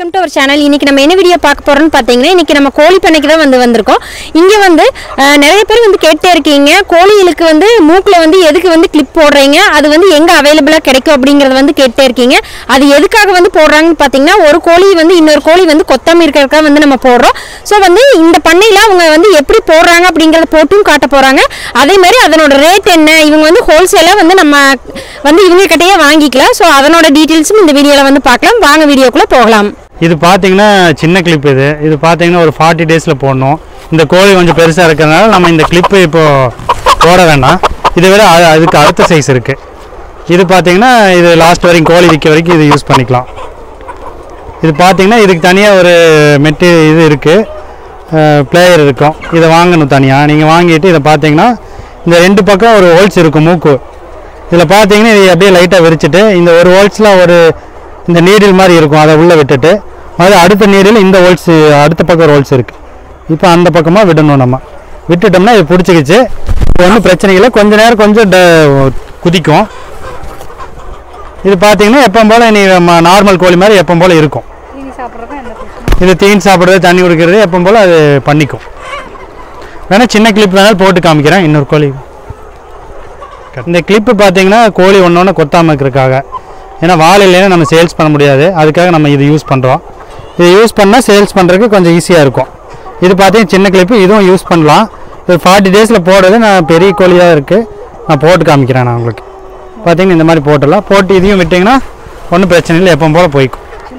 Welcome to our channel இன்னைக்கு நம்ம என்ன வீடியோ பார்க்க போறோம்னு பார்த்தீங்கன்னா இன்னைக்கு நம்ம கோழி பண்ணைக்கு தான் வந்து வந்திருக்கோம் இங்கே வந்து அஹ், நிறைய பேர் வந்து கேட்டே இருக்கீங்க கோழிகளுக்கு வந்து மூக்கில் வந்து எதுக்கு வந்து கிளிப் போடுறீங்க அது வந்து எங்கே அவைலபிளாக கிடைக்கும் அப்படிங்கிறத வந்து கேட்டே இருக்கீங்க அது எதுக்காக வந்து போடுறாங்கன்னு பார்த்தீங்கன்னா ஒரு கோழி வந்து இன்னொரு கோழி வந்து கொத்தாம இருக்கிறதுக்காக வந்து நம்ம போடுறோம் ஸோ வந்து இந்த பண்ணையில் அவங்க வந்து எப்படி போடுறாங்க அப்படிங்கிறத போட்டும் காட்ட போகிறாங்க அதே மாதிரி அதனோட ரேட் என்ன இவங்க வந்து ஹோல்சேலாக வந்து நம்ம வந்து இவங்க கிட்டயே வாங்கிக்கலாம் ஸோ அதனோட டீட்டெயில்ஸும் இந்த வீடியோவில் வந்து பார்க்கலாம் வாங்க வீடியோக்குள்ளே போகலாம் இது பார்த்தீங்கன்னா சின்ன கிளிப் இது இது பார்த்தீங்கன்னா ஒரு ஃபார்ட்டி டேஸில் போடணும் இந்த கோழி கொஞ்சம் பெருசாக இருக்கிறதுனால நம்ம இந்த கிளிப்பு இப்போது போட வேண்டாம் இதை விட அது- அதுக்கு அடுத்த சைஸ் இருக்குது இது பார்த்தீங்கன்னா இது லாஸ்ட் வரைக்கும் கோழி விற்க வரைக்கும் இது யூஸ் பண்ணிக்கலாம் இது பார்த்தீங்கன்னா இதுக்கு தனியாக ஒரு மெட்டி இது இருக்குது பிளேயர் இருக்கும் இதை வாங்கணும் தனியாக நீங்கள் வாங்கிட்டு இதை பார்த்தீங்கன்னா இந்த ரெண்டு பக்கம் ஒரு ஹோல்ஸ் இருக்கும் மூக்கு இதில் பார்த்தீங்கன்னா இதை அப்படியே லைட்டாக விரிச்சிட்டு இந்த ஒரு ஹோல்ஸில் ஒரு இந்த நீடில் மாதிரி இருக்கும் அதை உள்ளே விட்டுட்டு அது அடுத்த நீடில் இந்த ஹோல்ஸ் அடுத்த பக்கம் ஒரு ஹோல்ஸ் இருக்குது இப்போ அந்த பக்கமாக விடணும் நம்ம விட்டுட்டோம்னா இது பிடிச்சிக்கிச்சு ஒன்றும் பிரச்சனை இல்லை கொஞ்ச நேரம் கொஞ்சம் ட- குதிக்கும் இது பார்த்தீங்கன்னா எப்போ போல் நீ நார்மல் கோழி மாதிரி எப்போ போல் இருக்கும் இது தீன் சாப்பிட்றது தண்ணி குடிக்கிறது எப்போ போல் அது பண்ணிக்கும் வேணால் சின்ன கிளிப் வேணாலும் போட்டு காமிக்கிறேன் இன்னொரு கோழி இந்த கிளிப்பு பார்த்தீங்கன்னா கோழி ஒன்று ஒன்று கொத்தாமல் இருக்கிறதுக்காக ஏன்னா வால் இல்லைன்னா நம்ம சேல்ஸ் பண்ண முடியாது அதுக்காக நம்ம இது யூஸ் பண்ணுறோம் இது யூஸ் பண்ணால் சேல்ஸ் பண்ணுறதுக்கு கொஞ்சம் ஈஸியாக இருக்கும் இது பார்த்தீங்கன்னா சின்ன கிளிப்பு இதுவும் யூஸ் பண்ணலாம் இது ஃபார்ட்டி டேஸில் போடுறது நான் பெரிய கோழியாக இருக்குது நான் போட்டு காமிக்கிறேன் நான் உங்களுக்கு பார்த்தீங்கன்னா இந்த மாதிரி போட்டுடலாம் போட்டு இதையும் விட்டிங்கன்னா ஒன்றும் பிரச்சனை இல்லை எப்போ போல் போய்க்கும்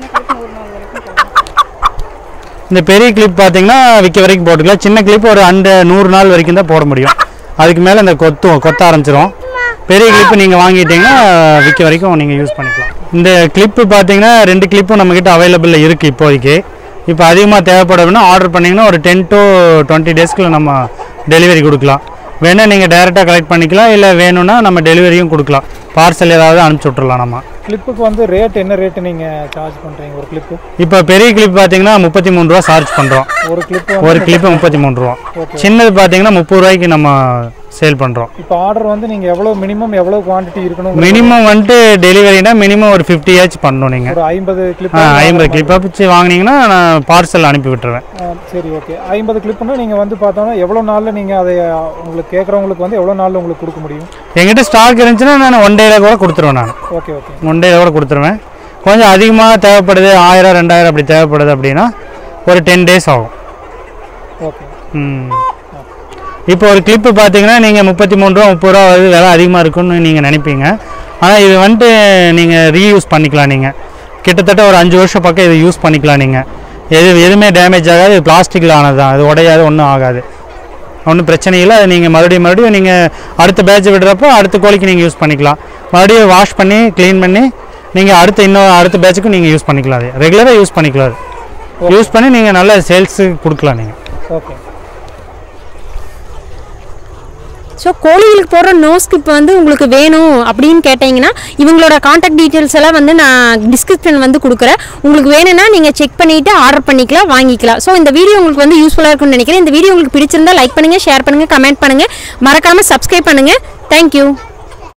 இந்த பெரிய கிளிப் பார்த்தீங்கன்னா விற்க வரைக்கும் போட்டுக்கலாம் சின்ன கிளிப் ஒரு அண்டு நூறு நாள் வரைக்கும் தான் போட முடியும் அதுக்கு மேலே இந்த கொத்தும் கொத்த ஆரம்பிச்சிரும் பெரிய கிளிப்பு நீங்கள் வாங்கிட்டீங்கன்னா விற்க வரைக்கும் நீங்கள் யூஸ் பண்ணிக்கலாம் இந்த கிளிப்பு பார்த்தீங்கன்னா ரெண்டு கிளிப்பும் நம்மக்கிட்ட அவைலபிளில் இருக்குது இப்போதைக்கு இப்போ அதிகமாக தேவைப்படணும்னா ஆர்டர் பண்ணிங்கன்னா ஒரு டென் டு டுவெண்ட்டி டேஸ்க்குள்ள நம்ம டெலிவரி கொடுக்கலாம் வேணால் நீங்கள் டைரெக்டாக கலெக்ட் பண்ணிக்கலாம் இல்லை வேணும்னா நம்ம டெலிவரியும் கொடுக்கலாம் பார்சல் ஏதாவது அனுப்பிச்சி விட்றலாம் நம்ம கிளிப்புக்கு வந்து ரேட் என்ன ரேட்டு நீங்கள் சார்ஜ் பண்ணுறீங்க ஒரு கிளிப்பு இப்போ பெரிய கிளிப் பார்த்தீங்கன்னா முப்பத்தி மூணு ரூபா சார்ஜ் பண்ணுறோம் ஒரு கிளிப்பு ஒரு கிளிப்பு முப்பத்தி மூணு ரூபா சின்னது பார்த்தீங்கன்னா முப்பது ரூபாய்க்கு நம்ம சேல் பண்ணுறோம் இப்போ ஆர்டர் வந்து நீங்கள் எவ்வளோ மினிமம் எவ்வளோ குவாண்டிட்டி இருக்கணும் மினிமம் வந்துட்டு டெலிவரினா மினிமம் ஒரு ஃபிஃப்டி ஏச் பண்ணணும் நீங்கள் ஒரு ஐம்பது கிளிப் ஐம்பது கிளிப்பாக வச்சு வாங்குனீங்கன்னா நான் பார்சல் அனுப்பி விட்டுருவேன் சரி ஓகே ஐம்பது கிளிப்புனா நீங்கள் வந்து பார்த்தோன்னா எவ்வளோ நாளில் நீங்கள் அதை உங்களுக்கு கேட்குறவங்களுக்கு வந்து எவ்வளோ நாளில் உங்களுக்கு கொடுக்க முடியும் எங்கிட்ட ஸ்டாக் இருந்துச்சுன்னா நான் ஒன் டேல கூட கொடுத்துருவேன் நான் ஓகே ஓகே ஒன் டேல கூட கொடுத்துருவேன் கொஞ்சம் அதிகமாக தேவைப்படுது ஆயிரம் ரெண்டாயிரம் அப்படி தேவைப்படுது அப்படின்னா ஒரு டென் டேஸ் ஆகும் ஓகே ம். இப்போ ஒரு கிளிப்பு பார்த்தீங்கன்னா நீங்கள் முப்பத்தி மூணு ரூபா முப்பது ரூபா வருது விலை அதிகமாக இருக்குன்னு நீங்கள் நினைப்பீங்க ஆனால் இது வந்துட்டு நீங்கள் ரீயூஸ் பண்ணிக்கலாம் நீங்கள் கிட்டத்தட்ட ஒரு அஞ்சு வருஷம் பக்கம் இதை யூஸ் பண்ணிக்கலாம் நீங்கள் எது எதுவுமே டேமேஜ் ஆகாது இது பிளாஸ்டிக்கில் ஆனது தான் அது உடையாது ஒன்றும் ஆகாது ஒன்றும் பிரச்சனை இல்லை அது நீங்கள் மறுபடியும் மறுபடியும் நீங்கள் அடுத்த பேட்ச் விடுறப்போ அடுத்த கோழிக்கு நீங்கள் யூஸ் பண்ணிக்கலாம் மறுபடியும் வாஷ் பண்ணி க்ளீன் பண்ணி நீங்கள் அடுத்த இன்னும் அடுத்த பேட்சுக்கும் நீங்கள் யூஸ் பண்ணிக்கலாம் அது ரெகுலராக யூஸ் பண்ணிக்கலாம் அது யூஸ் பண்ணி நீங்கள் நல்ல சேல்ஸுக்கு கொடுக்கலாம் நீங்கள் ஓகே ஸோ கோழிகளுக்கு போடுற நோஸ் கிளிப் வந்து உங்களுக்கு வேணும் அப்படின்னு கேட்டிங்கன்னா இவங்களோட காண்டாக்ட் டீட்டெயில்ஸ் எல்லாம் வந்து நான் டிஸ்கிரிப்ஷன் வந்து கொடுக்குறேன் உங்களுக்கு வேணும்னா நீங்கள் செக் பண்ணிவிட்டு ஆர்டர் பண்ணிக்கலாம் வாங்கிக்கலாம் ஸோ இந்த வீடியோ உங்களுக்கு வந்து யூஸ்ஃபுல்லாக இருக்கும்னு நினைக்கிறேன் இந்த வீடியோ உங்களுக்கு பிடிச்சிருந்தா லைக் பண்ணுங்கள் ஷேர் பண்ணுங்கள் கமெண்ட் பண்ணுங்கள் மறக்காமல் சப்ஸ்கிரைப் பண்ணுங்கள் தேங்க்யூ